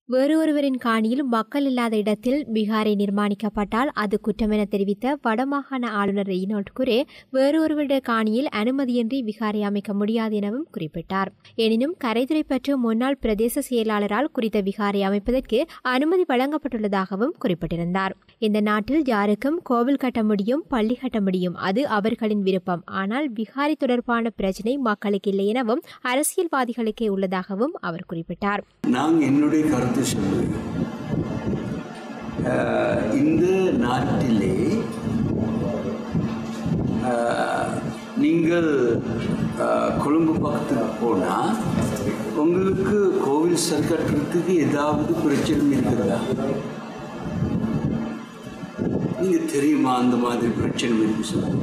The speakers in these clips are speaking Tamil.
வேறு ஒருவரின் காணியில் மக்கள் இல்லாத இடத்தில் விகாரை நிர்மாணிக்கப்பட்டால் அது குற்றம் என தெரிவித்த வடமாகாண ஆளுநர் ரெய்னால்ட் குரே வேறு ஒருவருடைய காணியில் அனுமதியின்றி விகாரை அமைக்க முடியாது எனவும் குறிப்பிட்டார் எனினும் கரைதுறை பற்று முன்னாள் பிரதேச செயலாளரால் குறித்த விகாரை அமைப்பதற்கு அனுமதி வழங்கப்பட்டுள்ளதாகவும் குறிப்பிட்டிருந்தார் இந்த நாட்டில் யாருக்கும் கோவில் கட்ட முடியும் பள்ளி கட்ட முடியும் அது அவர்களின் விருப்பம் ஆனால் விகாரி தொடர்பான பிரச்சினை மக்களுக்கு இல்லை எனவும் அரசியல்வாதிகளுக்கே உள்ளதாகவும் அவர் குறிப்பிட்டார் நான் என்னுடைய கருத்து சொல்லுவேன் ஆஹ் இந்த நாட்டிலே ஆஹ் நீங்கள் ஆஹ் கொழும்பு பக்கத்துக்கு போனால் உங்களுக்கு கோவில் சரி கட்டுறதுக்கு ஏதாவது பிரச்சனை இருக்கிறதா நீங்கள் தெரியுமா அந்த மாதிரி பிரச்சனை இருக்கு சொல்லுங்க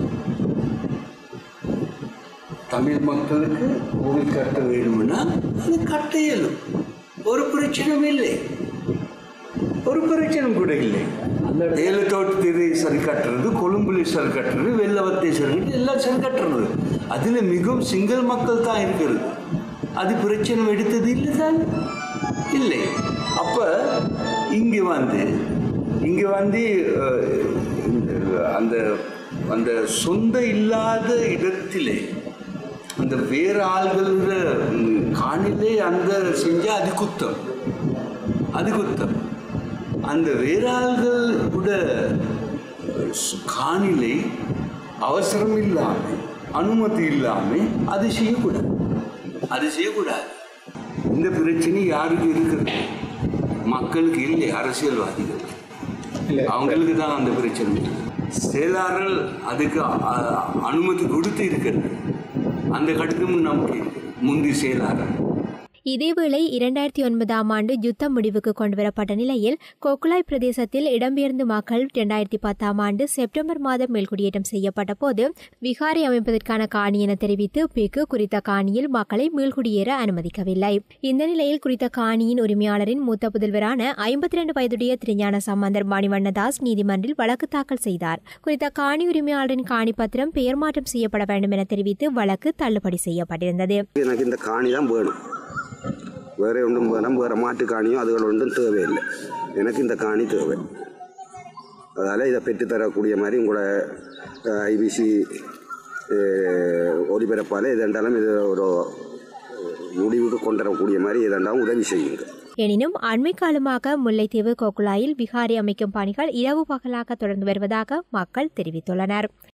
தமிழ் மக்களுக்கு கோவில் கட்ட வேணும்னா அது கட்ட இயலும் ஒரு பிரச்சனையும் இல்லை ஒரு பிரச்சனை கூட இல்லை ஏலத்தோட்டத்திலே சரி கட்டுறது கொழும்புல சரி கட்டுறது வெள்ளவத்தை சரி கட்டுறது எல்லாம் சரி கட்டுறது அதில் மிகவும் சிங்கள் மக்கள் தான் இருக்கிறது அது பிரச்சனை எடுத்தது இல்லை தான் இல்லை அப்போ இங்கே வந்து இங்கே வந்து அஹ், இந்த- அந்த அந்த சொந்த இல்லாத இடத்திலே அந்த வேற ஆள்கள ம், காணிலே அந்த செஞ்சா அது குத்தம் அது குத்தம் அந்த வேற ஆள்கள் கூட ஸ்- காணிலை அவசரம் இல்லாமல் அனுமதி இல்லாமல் அது செய்யக்கூடாது அது செய்யக்கூடாது இந்த பிரச்சனை யாருக்கு இருக்குது மக்களுக்கு இல்லை அரசியல்வாதிகள் அவங்களுக்கு தான் அந்த பிரச்சனை இருக்கு. செயலாளர் அதுக்கு அ- அனுமதி கொடுத்து இருக்கிறது அந்த கடிதமும் நமக்கு இருக்கு. முந்தி செயலாளர் இதேவேளை இரண்டாயிரத்தி ஒன்பதாம் ஆண்டு யுத்தம் முடிவுக்கு கொண்டுவரப்பட்ட நிலையில் கொக்குலாய் பிரதேசத்தில் இடம்பெயர்ந்த மக்கள் இரண்டாயிரத்தி பத்தாம் ஆண்டு செப்டம்பர் மாதம் மேல்குடியேற்றம் செய்யப்பட்ட போது விகாரை அமைப்பதற்கான காணி என தெரிவித்து பிக்கு குறித்த காணியில் மக்களை மீள்குடியேற அனுமதிக்கவில்லை இந்த நிலையில் குறித்த காணியின் உரிமையாளரின் மூத்த புதல்வரான ஐம்பத்தி ரெண்டு வயதுடைய திருஞான சம்பந்தர் மணிவண்ணதாஸ் நீதிமன்றில் வழக்கு தாக்கல் செய்தார் குறித்த காணி உரிமையாளரின் காணி பத்திரம் பெயர் மாற்றம் செய்யப்பட வேண்டும் என தெரிவித்து வழக்கு தள்ளுபடி செய்யப்பட்டிருந்தது எனக்கு இந்த காணி தான் வேணும் வேறு ஒன்றும் வேணும் வேறு மாட்டு காணியும் அதுகள் ஒன்றும் தேவையில்லை எனக்கு இந்த காணி தேவை அதால் இதை பெற்றுத்தரக்கூடிய மாதிரி உங்களோட ஐபிசி ஒளிபரப்பால் இதெண்டாலும் இது ஒரு முடிவுக்கு கொண்டு வரக்கூடிய மாதிரி இதெண்டாலும் உதவி செய்யுங்க எனினும் அண்மை காலமாக முல்லைத்தீவு கோக்குழாயில் விகாரி அமைக்கும் பணிகள் இரவு பகலாக தொடர்ந்து வருவதாக மக்கள் தெரிவித்துள்ளனர்